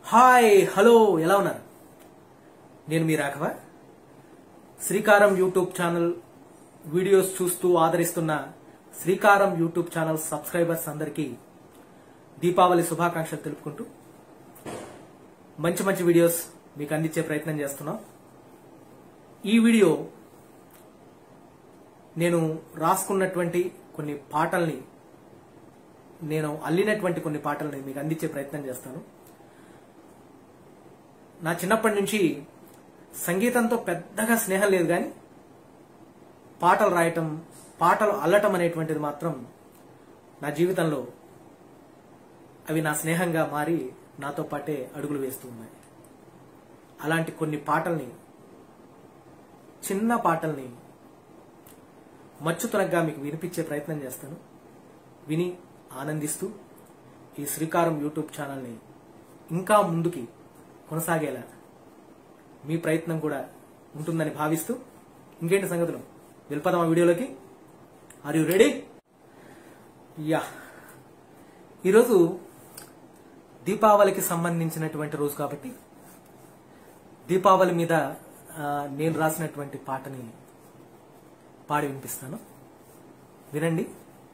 hi hello ఎలా ఉన్నారు నేను మీ రాఘవ శ్రీకారం యూట్యూబ్ ఛానల్ వీడియోస్ చూస్తూ ఆదరిస్తున్న శ్రీకారం యూట్యూబ్ ఛానల్ సబ్స్క్రైబర్స్ అందరికీ దీపావళి శుభాకాంక్షలు తెలుపుకుంటూ మంచి మంచి వీడియోస్ మీకు అందించే ప్రయత్నం చేస్తున్నాం ఈ వీడియో నేను రాసుకున్నటువంటి కొన్ని పాటల్ని నేను అల్లినటువంటి కొన్ని పాటల్ని మీకు అందించే ప్రయత్నం చేస్తాను నా చిన్నప్పటి నుంచి సంగీతంతో పెద్దగా స్నేహం లేదు కానీ పాటలు రాయటం పాటలు అల్లటం అనేటువంటిది మాత్రం నా జీవితంలో అవి నా స్నేహంగా మారి నాతో పాటే అడుగులు వేస్తూ ఉన్నాయి అలాంటి కొన్ని పాటల్ని చిన్న పాటల్ని మచ్చుతునగ్గా మీకు వినిపించే ప్రయత్నం చేస్తాను విని ఆనందిస్తూ ఈ శ్రీకారం యూట్యూబ్ ఛానల్ని ఇంకా ముందుకి కొనసాగేలా మీ ప్రయత్నం కూడా ఉంటుందని భావిస్తూ ఇంకేంటి సంగతులు వెళ్ళిపోదాం ఆ వీడియోలోకి ఆర్ యు రెడీ యా ఈరోజు దీపావళికి సంబంధించినటువంటి రోజు కాబట్టి దీపావళి మీద ఆ, నేను రాసినటువంటి పాటని పాడి వినిపిస్తాను వినండి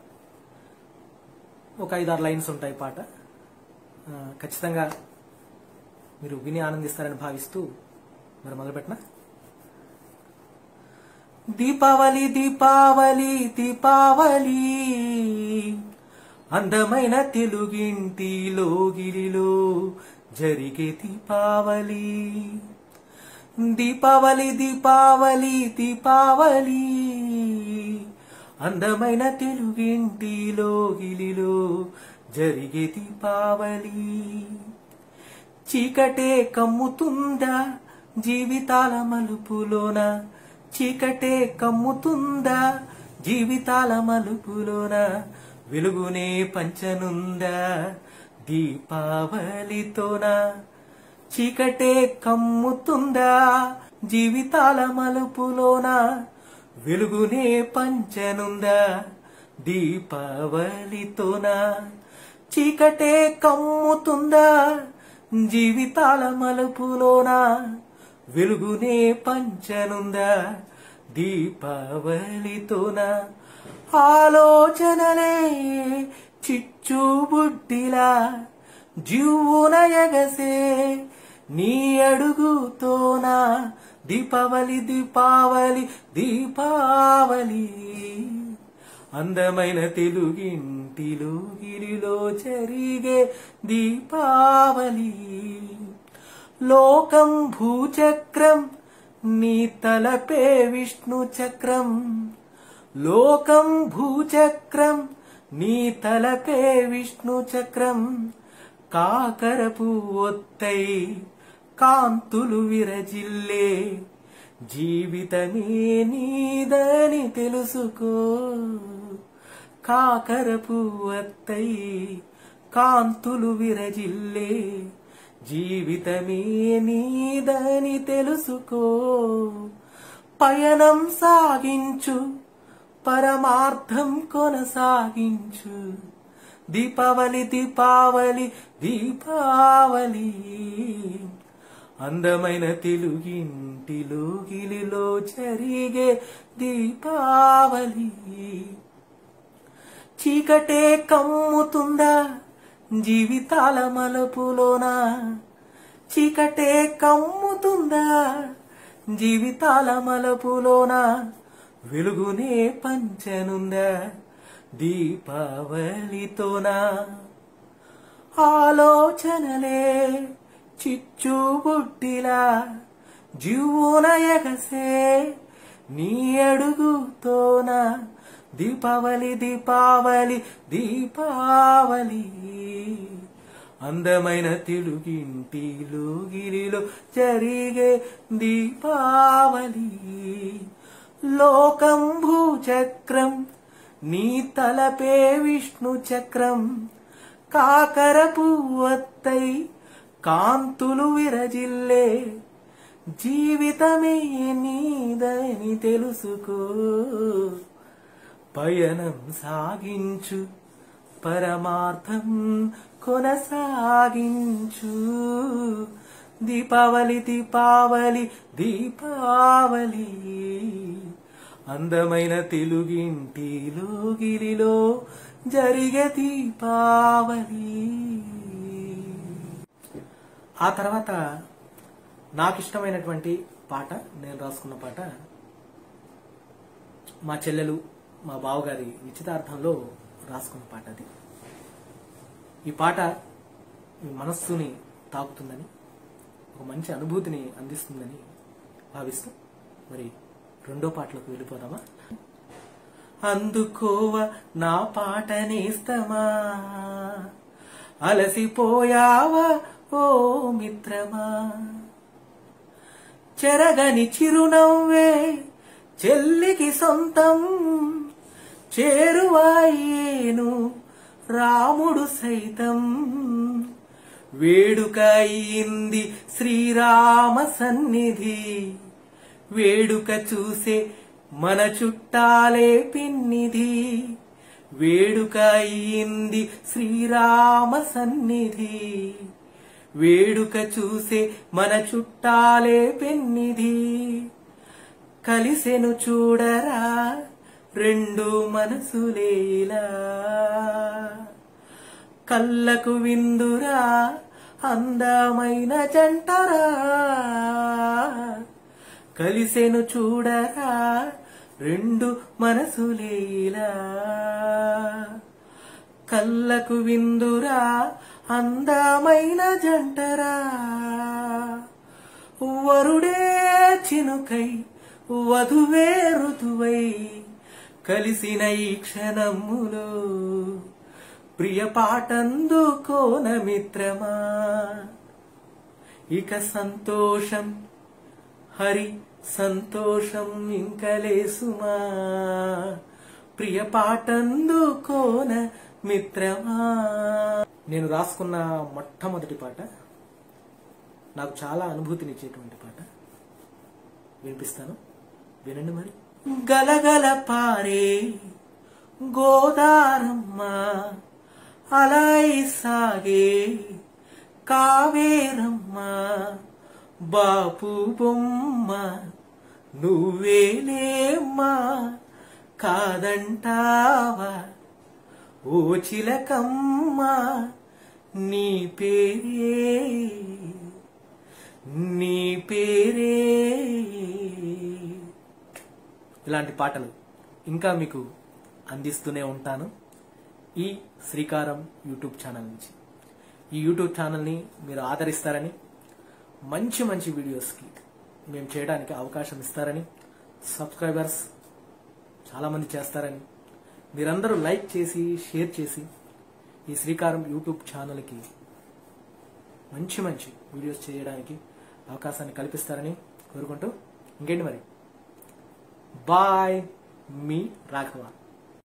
ఒక ఐదారు లైన్స్ ఉంటాయి పాట ఆ, ఖచ్చితంగా మీరు విని ఆనందిస్తారని భావిస్తూ మరి మొదలుపెట్టిన దీపావళి దీపావళి దీపావళి అందమైన తెలుగింటిలో గిరిలో జరిగే దీపావళి దీపావళి దీపావళి దీపావళి అందమైన తెలుగింటిలో గిలిలో జరిగే దీపావళి చీకటే కమ్ముతుందా జీవితాల మలుపులోన చీకటే కమ్ముతుందా జీవితాల మలుపులోన వెలుగునే పంచనుందా దీపావళితోన చీకటే కమ్ముతుందా జీవితాల మలుపులోన వెలుగునే పంచనుందా దీపావళితోన చీకటే కమ్ముతుందా జీవితాల మలుపులోన వెలుగునే పంచనుందా దీపావళితోన ఆలోచనలే చిచ్చుబుడ్డిలా జీవున ఎగసే నీ అడుగుతోన దీపావళి దీపావళి దీపావళి అందమైన తెలుగింటిలో గిరిలో జరిగే దీపావళి లోకం భూచక్రం నీ తలపే విష్ణు చక్రం లోకం భూచక్రం నీ తలపే విష్ణు చక్రం కాకరపు ఒత్తై కాంతులు విరజిల్లే జీవితమే నీదని తెలుసుకో కాకరపు అత్తై కాంతులు విరజిల్లే జీవితమే నీదని తెలుసుకో పయనం సాగించు పరమార్థం కొనసాగించు దీపావళి దీపావళి దీపావళి అందమైన తెలుగింటిలో గిలిలో జరిగే దీపావళి చీకటే కమ్ముతుందా జీవితాల మలుపులోన చీకటే కమ్ముతుందా జీవితాల మలుపులోన వెలుగునే పంచనుందా దీపావళితోనా ఆలోచనలే చిచ్చుబుడ్డిలా జీవున ఎగసే నీ అడుగుతోన దీపావళి దీపావళి దీపావళి అందమైన తెలుగింటిలో గిరిలో జరిగే దీపావళి లోకం భూచక్రం నీ తలపే విష్ణు చక్రం కాకరపు అత్తై కాంతులు విరజిల్లే జీవితమే నీదని తెలుసుకో పయనం సాగించు పరమార్థం కొనసాగించు దీపావళి దీపావళి దీపావళి అందమైన తెలుగింటిలో గిరిలో జరిగే దీపావళి ఆ తర్వాత నాకు ఇష్టమైనటువంటి పాట నేను రాసుకున్న పాట మా చెల్లెలు మా బావగారి నిశ్చితార్థంలో రాసుకున్న పాట అది ఈ పాట మీ మనస్సుని తాకుతుందని ఒక మంచి అనుభూతిని అందిస్తుందని భావిస్తూ మరి రెండో పాటలోకి వెళ్ళిపోదామా అందుకోవ నా పాట నేస్తమా అలసిపోయావా ఓ మిత్రమా చెరగని చిరునవ్వే చెల్లికి సొంతం చేరువాయేను రాముడు సైతం వేడుక అయింది శ్రీరామ సన్నిధి వేడుక చూసే మన చుట్టాలే పిన్నిధి వేడుక అయింది శ్రీరామ సన్నిధి వేడుక చూసే మన చుట్టాలే పెన్నిధి కలిసెను చూడరా రెండు మనసులేలా కళ్ళకు విందురా అందమైన జంటరా కలిసెను చూడరా రెండు మనసులేలా కళ్ళకు విందురా అందమైన జంటరా వరుడే చినుకై వధువే ఋతువై కలిసిన ఈ క్షణములో ప్రియ పాటందుకోన మిత్రమా ఇక సంతోషం హరి సంతోషం ఇంకలేసుమా ప్రియ పాటందుకోన మిత్రమా నేను రాసుకున్న మొట్టమొదటి పాట నాకు చాలా అనుభూతినిచ్చేటువంటి పాట వినిపిస్తాను వినండి మరి గలగల పారే గోదారమ్మ అలై సాగే కావేరమ్మ బాపు బొమ్మ నువ్వేలేమ్మా కాదంటావా ఓ చిలకమ్మ నీ పేరే నీ పేరే ఇలాంటి పాటలు ఇంకా మీకు అందిస్తూనే ఉంటాను ఈ శ్రీకారం యూట్యూబ్ ఛానల్ నుంచి ఈ యూట్యూబ్ ఛానల్ని మీరు ఆదరిస్తారని మంచి మంచి వీడియోస్కి మేము చేయడానికి అవకాశం ఇస్తారని సబ్స్క్రైబర్స్ చాలామంది చేస్తారని మీరందరూ లైక్ చేసి షేర్ చేసి ఈ శ్రీకారం యూట్యూబ్ ఛానల్కి మంచి మంచి వీడియోస్ చేయడానికి అవకాశాన్ని కల్పిస్తారని కోరుకుంటూ ఇంకేంటి మరి బాయ్ మీ రాఘవ